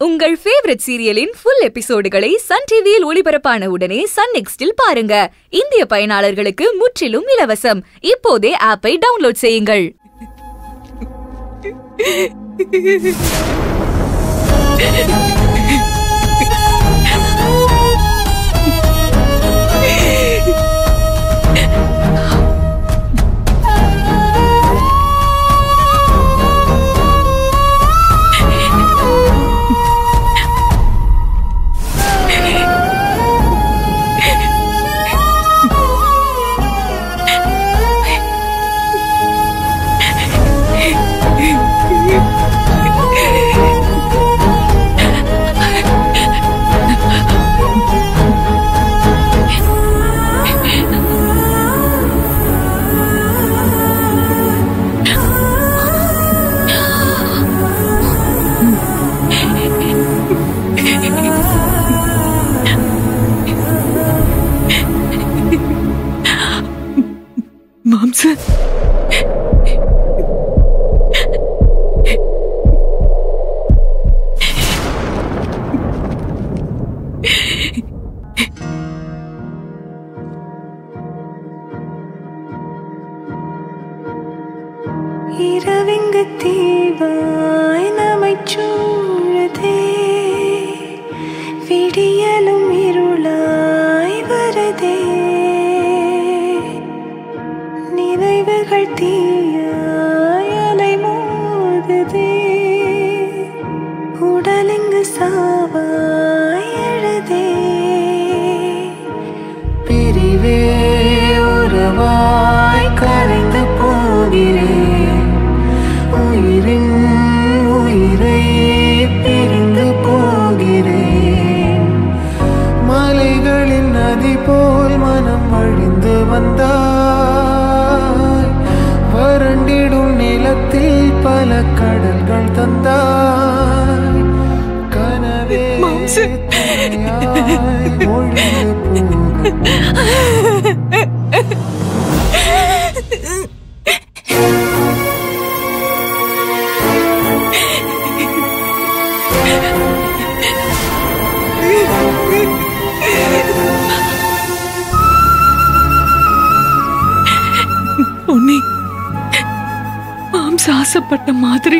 உங்கள் ஃபேவரட் சீரியலின் ஃபுல் எபிசோடுகளை சன் டிவியில் ஒளிபரப்பான உடனே சன் நெக்ஸ்டில் பாருங்க இந்திய பயனாளர்களுக்கு முற்றிலும் இலவசம் இப்போதே ஆப்பை டவுன்லோட் செய்யுங்கள் மாம்ச இரவிங்கு தீவாய் நம்மைச் சூழுதே விடியலும் இருளாய் வருதே நினைவுகள் தீயாய் அலை மோதுதே உடலிங்கு சாவாய் எழுதே பிரிவே உறவாய் கரைந்து போகிறேன் உயிரின் உயிரை பிரிந்து போகிறேன் மலைகளின் நதி போல் மனம் வழிந்து வந்தாய் வறண்டிடும் நிலத்தில் பல கடல்கள் தந்தாய் கனவே மாம்சு. துணையாய் ஒழிந்து போக பொன்னி மாம்ச ஆசைப்பட்ட மாதிரி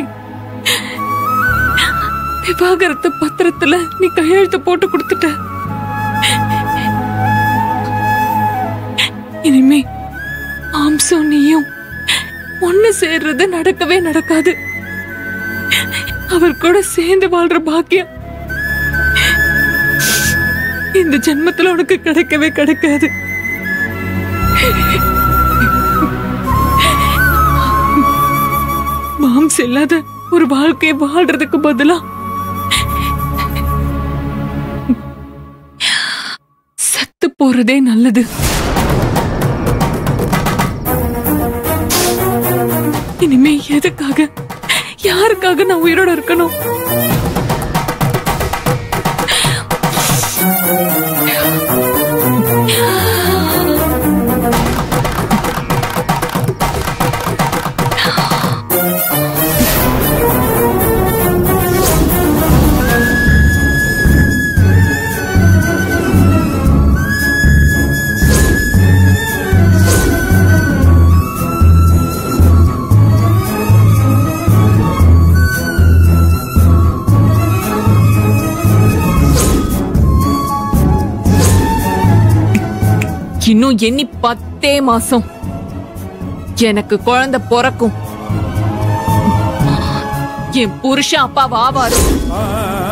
விவாகரத்து பத்திரத்துல நீ கையெழுத்து போட்டு கொடுத்துட்ட இனிமே மாம்சம் நீயும் ஒண்ணு சேர்றது நடக்கவே நடக்காது அவர் கூட சேர்ந்து வாழ்ற பாக்கியம் இந்த ஜென்மத்துல உனக்கு கிடைக்கவே கிடைக்காது மாம்ஸ் இல்லாத ஒரு வாழ்க்கையை வாழ்றதுக்கு பதிலா சத்து போறதே நல்லது இனிமே எதுக்காக யாருக்காக நான் உயிரோட இருக்கணும் இன்னும் எண்ணி பத்தே மாசம் எனக்கு குழந்தை பிறக்கும் என் புருஷன் அப்பா வாவாரு